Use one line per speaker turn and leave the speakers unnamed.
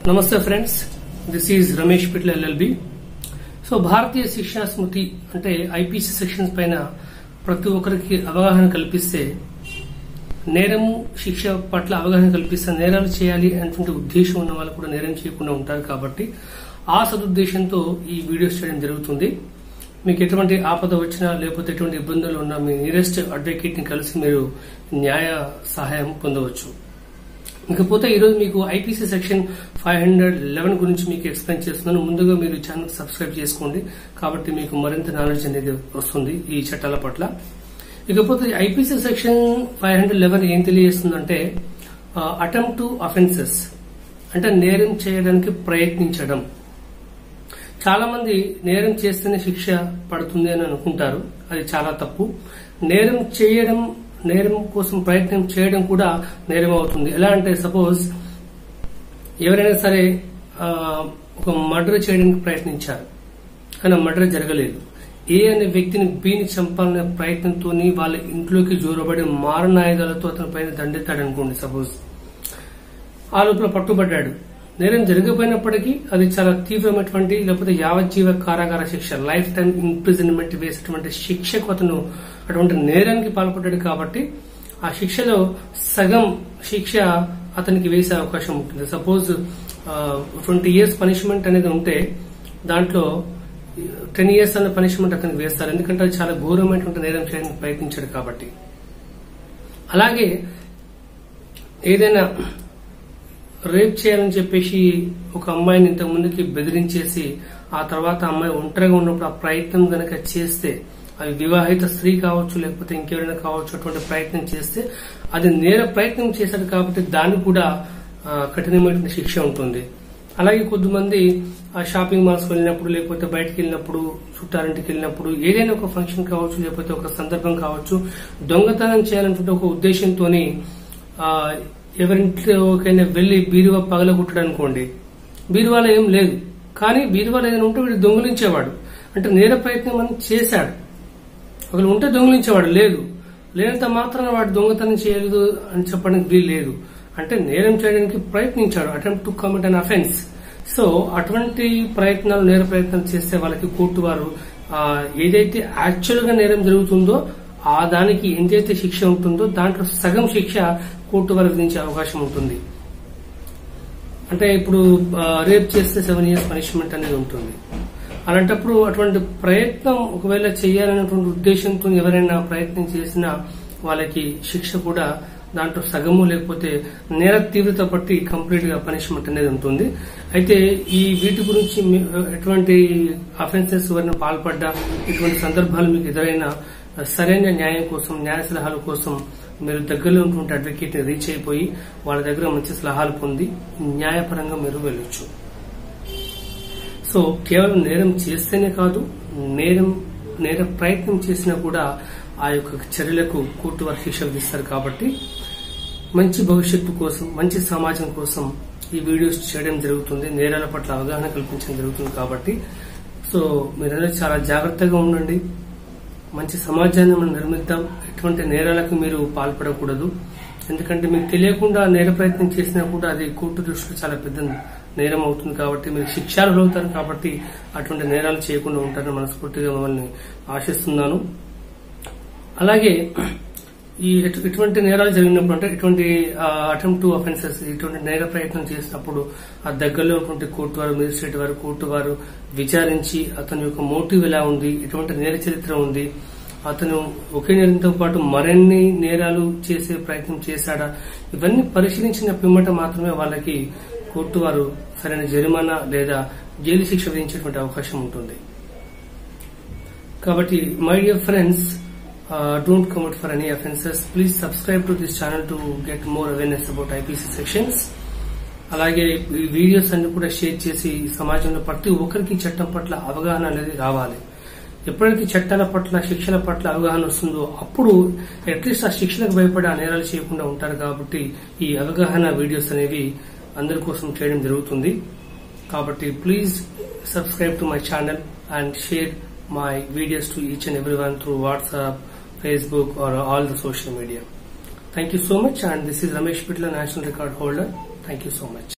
నమస్తే friends this is Ramesh Pitla LLB so Bharatiya Shiksha Smriti అంటే IPC sections పైన ప్రతి ఒక్కరికి అవగాహన కల్పిస్తే నేరము శిక్ష పట్ల అవగాహన కల్పిస్తే నేరాలు చేయాలి అనేటువంటి ఉద్దేశం ఉన్న వాళ్ళు కూడా నేరం చేయకుండా ఉంటారు కాబట్టి ఆ సదుద్దేశంతో ఈ వీడియోస్ చేయడం జరుగుతుంది మీకు ఎటువంటి ఆపద వచ్చినా లేకపోతే ఎటువంటి ఇబ్బందులు ఉన్నా మీ నియరెస్ట్ అడ్వకేట్ ని కలిసి మీరు న్యాయ సహాయం పొందవచ్చు ఇకపోతే ఈరోజు మీకు IPC section five hundred eleven గురించి మీకు ఎక్స్ప్లెయిన్ చేస్తున్నాను ముందుగా మీరు ఛానల్ సబ్స్క్రైబ్ చేసుకోండి కాబట్టి మీకు మరింత నాలెడ్జ్ అనేది వస్తుంది ఈ చట్టాల పట్ల ఇకపోతే IPC section five hundred eleven ఏం తెలియజేస్తుందంటే అటెంప్ట్ టు అఫెన్సెస్ అంటే నేరం చేయడానికి ప్రయత్నించడం చాలా మంది నేరం చేస్తేనే శిక్ష పడుతుంది అని అనుకుంటారు అది చాలా తప్పు నేరం చేయడం నేరం కోసం ప్రయత్నం చేయడం కూడా నేరం అవుతుంది ఎలా అంటే సపోజ్ ఎవరైనా సరే ఆ, ఒక మర్డర్ చేయడానికి ప్రయత్నించారు కానీ ఆ మర్డర్ జరగలేదు ఏ అనే వ్యక్తిని బీని చంపాలనే ప్రయత్నంతో వాళ్ళ ఇంట్లోకి జోరబడి మారణాయుధాలతో అతని పైన దండెత్తాడు అనుకోండి సపోజ్ ఆ లోపల పట్టుబడ్డాడు నేరం జరగకపోయినప్పటికీ అది చాలా తీవ్రమైనటువంటి లేకపోతే యావజ్జీవ కారాగార శిక్ష లైఫ్ టైం ఇంప్రిజన్మెంట్ వేసేటువంటి శిక్షకు అతను అటువంటి నేరానికి పాల్పడ్డాడు కాబట్టి ఆ శిక్షలో సగం శిక్ష అతనికి వేసే అవకాశం ఉంటుంది సపోజ్ ట్వంటీ ఇయర్స్ పనిష్మెంట్ అనేది ఉంటే దాంట్లో టెన్ ఇయర్స్ అనే పనిష్మెంట్ అతనికి వేస్తారు ఎందుకంటే అది చాలా ఘోరమైనటువంటి నేరం చేయడానికి ప్రయత్నించాడు కాబట్టి అలాగే ఏదైనా రేప్ చేయాలని చెప్పేసి ఒక అమ్మాయిని ఇంతకు ముందుకి బెదిరించేసి ఆ తర్వాత అమ్మాయి ఒంటరిగా ఉన్నప్పుడు ఆ ప్రయత్నం గనక చేస్తే అది వివాహిత స్త్రీ కావచ్చు లేకపోతే ఇంకెవరైనా కావచ్చు అటువంటి ప్రయత్నం చేస్తే అది నేర ప్రయత్నం చేశాడు కాబట్టి దానికి కూడా ఆ, కఠినమైన శిక్ష ఉంటుంది అలాగే కొద్దిమంది ఆ షాపింగ్ మాల్స్ వెళ్ళినప్పుడు లేకపోతే బయటకు వెళ్ళినప్పుడు చుట్టారింటికి వెళ్ళినప్పుడు ఏదైనా ఒక ఫంక్షన్ కావచ్చు లేకపోతే ఒక సందర్భం కావచ్చు దొంగతనం చేయాలనుకుంటే ఒక ఉద్దేశంతోని ఆ, ఎవరింట్లోకైనా వెళ్లి బీరువా పగలగొట్టడం అనుకోండి బీరువాలో ఏం లేదు కానీ బీరువాలో ఏదైనా ఉంటే వీడు దొంగిలించేవాడు అంటే నేర ప్రయత్నం అని చేశాడు ఒకరు ఉంటే దొంగిలించేవాడు లేదు లేనంత మాత్రాన వాడు దొంగతనం చేయలేదు అని చెప్పడానికి వీలు లేదు అంటే నేరం చేయడానికి ప్రయత్నించాడు attempt to commit an offence so అటువంటి ప్రయత్నాలు నేర ప్రయత్నం చేస్తే వాళ్ళకి కోర్టు వారు ఆ, ఏదైతే యాక్చువల్ గా నేరం జరుగుతుందో ఆ దానికి ఎంతైతే శిక్ష ఉంటుందో దాంట్లో సగం శిక్ష కోర్టు వారు విధించే అవకాశం ఉంటుంది అంటే ఇప్పుడు ఆ, రేప్ చేస్తే సెవెన్ ఇయర్స్ పనిష్మెంట్ అనేది ఉంటుంది అలాంటప్పుడు అటువంటి ప్రయత్నం ఒకవేళ చేయాలనేటువంటి ఉద్దేశంతో ఎవరైనా ప్రయత్నం చేసినా వాళ్ళకి శిక్ష కూడా దాంట్లో సగము లేకపోతే నేర తీవ్రత బట్టి కంప్లీట్ గా పనిష్మెంట్ అనేది ఉంటుంది అయితే ఈ వీటి గురించి మీ- ఎటువంటి అఫెన్సెస్ ఎవరైనా పాల్పడ్డా ఇటువంటి సందర్భాలు మీకు ఎదురైనా సరైన న్యాయం కోసం న్యాయ సలహాల కోసం మీరు దగ్గరలో ఉన్నటువంటి అడ్వకేట్ ని రీచ్ అయిపోయి వాళ్ళ దగ్గర మంచి సలహాలు పొంది న్యాయపరంగా మీరు వెళ్ళొచ్చు సో కేవలం నేరం చేస్తేనే కాదు నేరం నేర ప్రయత్నం చేసినా కూడా ఆ యొక్క చర్యలకు కోర్టు వారు శిక్ష విధిస్తారు కాబట్టి మంచి భవిష్యత్తు కోసం మంచి సమాజం కోసం ఈ వీడియోస్ చేయడం జరుగుతుంది నేరాల పట్ల అవగాహన కల్పించడం జరుగుతుంది కాబట్టి సో మీరందరూ చాలా జాగ్రత్తగా ఉండండి మంచి సమాజాన్ని మనం నిర్మిద్దాం ఎటువంటి నేరాలకు మీరు పాల్పడకూడదు ఎందుకంటే మీకు తెలియకుండా నేర ప్రయత్నం చేసినా కూడా అది కోర్టు దృష్టిలో చాలా పెద్ద నేరం అవుతుంది కాబట్టి మీరు శిక్షార్హులు అవుతారు కాబట్టి అటువంటి నేరాలు చేయకుండా ఉంటారని మనస్ఫూర్తిగా మిమ్మల్ని ఆశిస్తున్నాను అలాగే ఈ ఎటు- ఇటువంటి నేరాలు జరిగినప్పుడు అంటే ఇటువంటి అటెంప్ట్ టు అఫెన్సెస్ ఇటువంటి నేర ప్రయత్నం చేసినప్పుడు ఆ దగ్గరలో ఉన్నటువంటి కోర్టు వారు మేజిస్ట్రేట్ వారు కోర్టు వారు విచారించి అతని యొక్క మోటివ్ ఎలా ఉంది ఎటువంటి నేర చరిత్ర ఉంది అతను ఒకే నేరంతో పాటు మరిన్ని నేరాలు చేసే ప్రయత్నం చేశాడా ఇవన్నీ పరిశీలించిన పిమ్మట మాత్రమే వాళ్ళకి కోర్టు వారు సరైన జరిమానా లేదా జైలు శిక్ష విధించేటువంటి అవకాశం ఉంటుంది కాబట్టి my dear friends don't commit for any offences please subscribe to this channel to get more awareness about IPC sections అలాగే ఈ వీడియోస్ అన్ని కూడా షేర్ చేసి సమాజంలో ప్రతి ఒక్కరికి చట్టం పట్ల అవగాహన అనేది రావాలి ఎప్పుడైతే చట్టాల పట్ల శిక్షల పట్ల అవగాహన వస్తుందో అప్పుడు అట్లీస్ట్ ఆ శిక్షలకు భయపడి ఆ నేరాలు చేయకుండా ఉంటారు కాబట్టి ఈ అవగాహన వీడియోస్ అనేవి అందరి కోసం చేయడం జరుగుతుంది కాబట్టి please subscribe to my channel and share my videos to each and every one through WhatsApp Facebook or all the social media Thank you so much and this is Ramesh Pitla, National Record Holder. Thank you so much.